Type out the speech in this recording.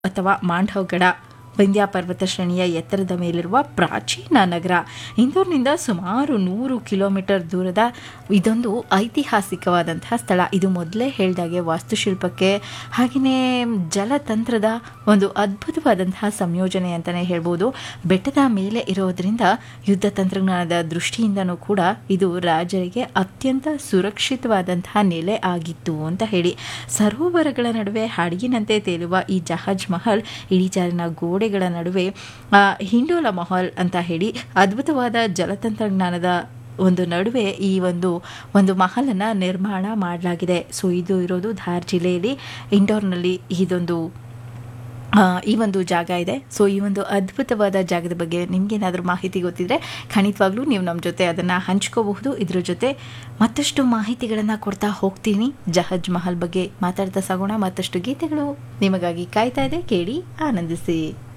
ಅಥವಾ ಮಾಂಡವಗಡ ವಿಂಧ್ಯ ಪರ್ವತ ಶ್ರೇಣಿಯ ಎತ್ತರದ ಮೇಲಿರುವ ಪ್ರಾಚೀನ ನಗರ ಇಂದೋರ್ನಿಂದ ಸುಮಾರು ನೂರು ಕಿಲೋಮೀಟರ್ ದೂರದ ಇದೊಂದು ಐತಿಹಾಸಿಕವಾದಂತಹ ಸ್ಥಳ ಇದು ಮೊದಲೇ ಹೇಳಿದಾಗೆ ವಾಸ್ತುಶಿಲ್ಪಕ್ಕೆ ಹಾಗೆಯೇ ಜಲತಂತ್ರದ ಒಂದು ಅದ್ಭುತವಾದಂತಹ ಸಂಯೋಜನೆ ಅಂತಲೇ ಹೇಳ್ಬೋದು ಬೆಟ್ಟದ ಮೇಲೆ ಇರೋದರಿಂದ ಯುದ್ಧ ತಂತ್ರಜ್ಞಾನದ ದೃಷ್ಟಿಯಿಂದನೂ ಕೂಡ ಇದು ರಾಜರಿಗೆ ಅತ್ಯಂತ ಸುರಕ್ಷಿತವಾದಂತಹ ನೆಲೆ ಆಗಿತ್ತು ಅಂತ ಹೇಳಿ ಸರೋವರಗಳ ನಡುವೆ ಹಡಗಿನಂತೆ ತೇಲುವ ಈ ಜಹಾಜ್ ಮಹಲ್ ಇಳಿಜಾರಿನ ಗೋಡೆಗಳ ನಡುವೆ ಆ, ಹಿಂಡೋಲ ಮಹಲ್ ಅಂತ ಹೇಳಿ ಅದ್ಭುತವಾದ ಜಲತಂತ್ರಜ್ಞಾನದ ಒಂದು ನಡುವೆ ಈ ಒಂದು ಒಂದು ಮಹಲನ್ನು ನಿರ್ಮಾಣ ಮಾಡಲಾಗಿದೆ ಸೊ ಇದು ಇರೋದು ಧಾರ್ ಜಿಲ್ಲೆಯಲ್ಲಿ ಇಂಡೋರ್ನಲ್ಲಿ ಇದೊಂದು ಆ, ಈ ಒಂದು ಜಾಗ ಇದೆ ಸೊ ಈ ಒಂದು ಅದ್ಭುತವಾದ ಜಾಗದ ಬಗ್ಗೆ ನಿಮಗೇನಾದರೂ ಮಾಹಿತಿ ಗೊತ್ತಿದ್ರೆ ಖಂಡಿತವಾಗ್ಲೂ ನೀವು ನಮ್ಮ ಜೊತೆ ಅದನ್ನು ಹಂಚ್ಕೋಬಹುದು ಇದ್ರ ಜೊತೆ ಮತ್ತಷ್ಟು ಮಾಹಿತಿಗಳನ್ನು ಕೊಡ್ತಾ ಹೋಗ್ತೀನಿ ಜಹಜ್ ಮಹಲ್ ಬಗ್ಗೆ ಮಾತಾಡ್ತಾ ಸಾಗೋಣ ಮತ್ತಷ್ಟು ಗೀತೆಗಳು ನಿಮಗಾಗಿ ಕಾಯ್ತಾ ಇದೆ ಕೇಳಿ ಆನಂದಿಸಿ